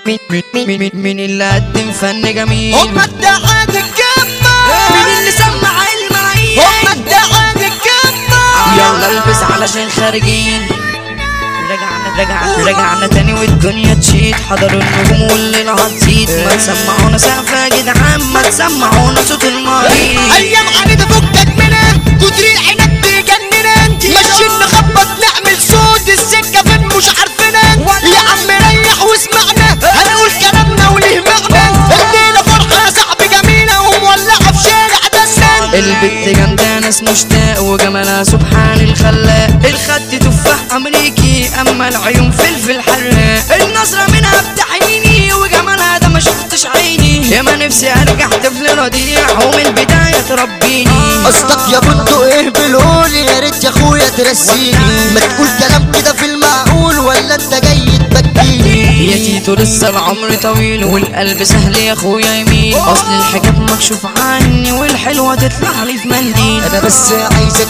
مين مين مين مين مين اللي قدم فن جميل هم اتحاد الجمة مين اللي سمع الملايين هم اتحاد الجمة يلا البس علشان خارجين رجعنا رجعنا رجعنا تاني والدنيا تشيد حضروا النجوم والليلة هتزيد ما تسمعونا سقفة يا جدعان ما تسمعونا صوت المريض ايام عنيدة فكك منها كتر العنب بيجننا ماشيين نخبط نعمل صوت السكة فين مش عارفينها يا عم ريح واسمعنا هنقول كلامنا وليه معنى الليلة فرحة يا صاحبي جميلة ومولعة في شارع دسان البت جامدة ناس مشتاق وجمالها سبحان الخلاق الخد تفاح امريكي اما العيون فلفل حراق النظرة منها بتعيني وجمالها ده ما شفتش عيني يا ما نفسي ارجع طفل رضيع ومن البداية تربيني قصدك يا بندق ايه بالقول يا ريت يا اخويا ترسيني ما تقول كلام كده في المعقول ولا انت جاي تبكيني يا تيتو لسه العمر طويل والقلب سهل يا اخويا يميل اصل الحجاب مكشوف عني والحلوة تطلع لي في منديل انا بس عايزك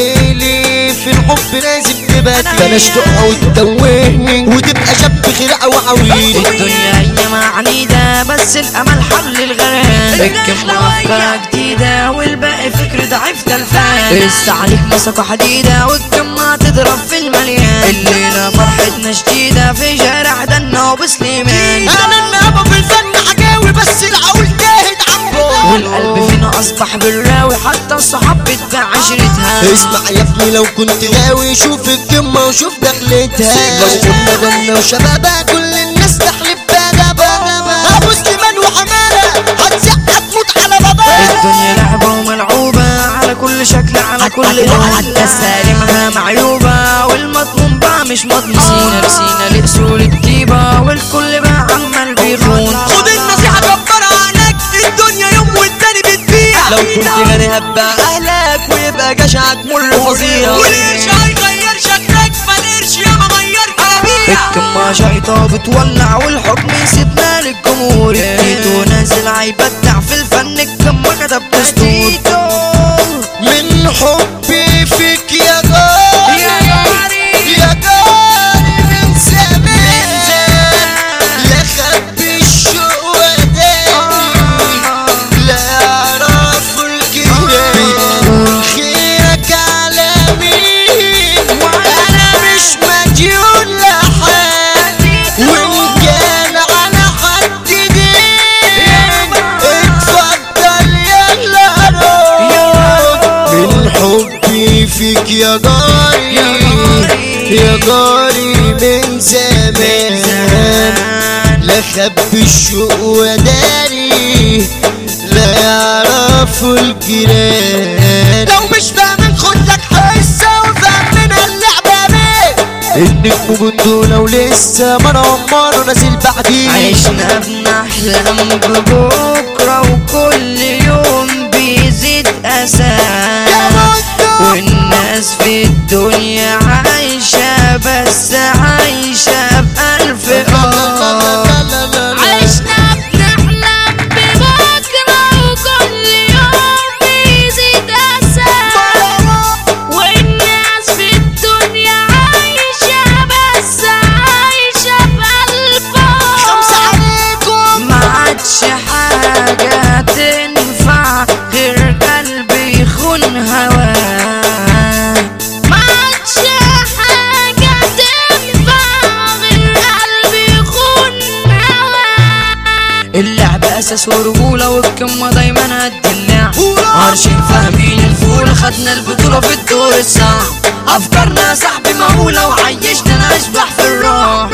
تشبهلي في الحب لازم تباتي بلاش تقع وتتوهني وتبقى شاب خلع وعويل الدنيا ايام عنيدة بس الامل حل الغرام الكفلة افكار جديدة والباقي فكر ضعيف تلفان لسه عليك مسكة حديدة والكمة تضرب في المليان الليلة فرحتنا شديدة في شارع دنا وبسليمان انا النهبة في الفن حكاوي بس العقول تاهت عمرو والقلب فينا اصبح بالراوي حتى الصحاب بتباع عشرتها اسمع يا ابني لو كنت غاوي شوف القمة وشوف دخلتها لو كنا بنا وشبابها كل الناس تحلف بادبها ابو سليمان وحمارة هتزق هتموت على بابا الدنيا لعبة وملعوبة على كل شكل على كل لون حتى سالمها معيوبة والمضمون بقى مش مضمون نفسينا لأصول الطيبة والكل بقى عمال بيخون خد النصيحة كبر عنك الدنيا يوم والتاني بتبيع لو كنت غني هبقى اهلك ويبقى جشعك مر فظيع والقرش هيغير شكلك فالقرش ياما غير كلاميع الكمة شيطة بتولع والحكم سيبنا للجمهور التيتو نازل هيبدع في الفن الكمة كتب دستور من حبي فيك يا غالي يا غالي. يا غالي من زمان لا خبي الشوق وداني لا يعرفوا الجيران خيرك على مين انا مش مديون لحد وان كان على حد دين اتفضل يلا روح من حبي فيك يا جاري يا جاري من زمان لا خبي الشوق وداري لا يعرفوا الجيران لو مش فاهمين خد لك حصة وفهمنا اللعبة بيه النجم بندو لو لسه ما انا عمره نازل بعدين عشنا بنحلم ببكرة وكل يوم بيزيد أسى والناس في الدنيا عايشة بس عايشة بألف آه عشنا بنحلم ببكرة وكل يوم بيزيد أسى والناس في الدنيا عايشة بس عايشة خمسة بألفا عليكم ما عادش حاجة تنفع غير قلبي يخون هواه ما عادش حاجة تنفع غير قلبي يخون هواه اللعب اساس ورجوله والكمه دايما قد اللعب عارشين فاهمين الفول خدنا البطوله في الدور الصعب افكارنا يا صاحبي مهوله وعيشنا نشبح في الراح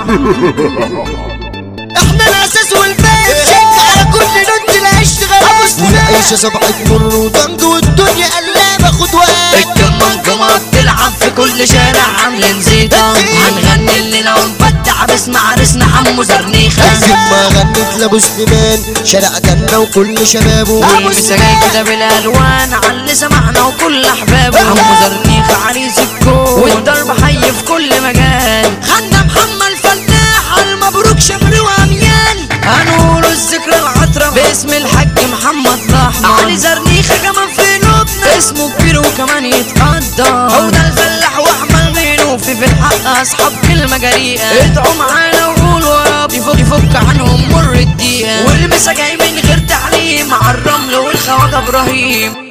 احنا الاساس والبيت شد على كل نت العيش غير والعيشة صبحت مر ودمج والدنيا قلابة خد وقت الكمه الجمعه بتلعب في كل شارع عاملين زيطه هنغني الليله ونبدع باسم عريسنا حمو زرنيخه ما غنت لابو سليمان شارع جنة وكل شبابه المساجين كده بالالوان على اللي سمعنا وكل احبابه حمو زرنيخه عريس الكون والضرب حي في كل مجال خدنا محمد الفلاح المبروك شمر واميان هنقول الذكرى العطرة باسم الحاج محمد الاحمر علي زرنيخه كمان في لبنى اسمه كبير وكمان يتقدر هو ده الفلاح واحمد منه في في الحق اصحاب كلمه جريئه ادعوا معانا وقولوا يا رب يفك يفك حاجة ابراهيم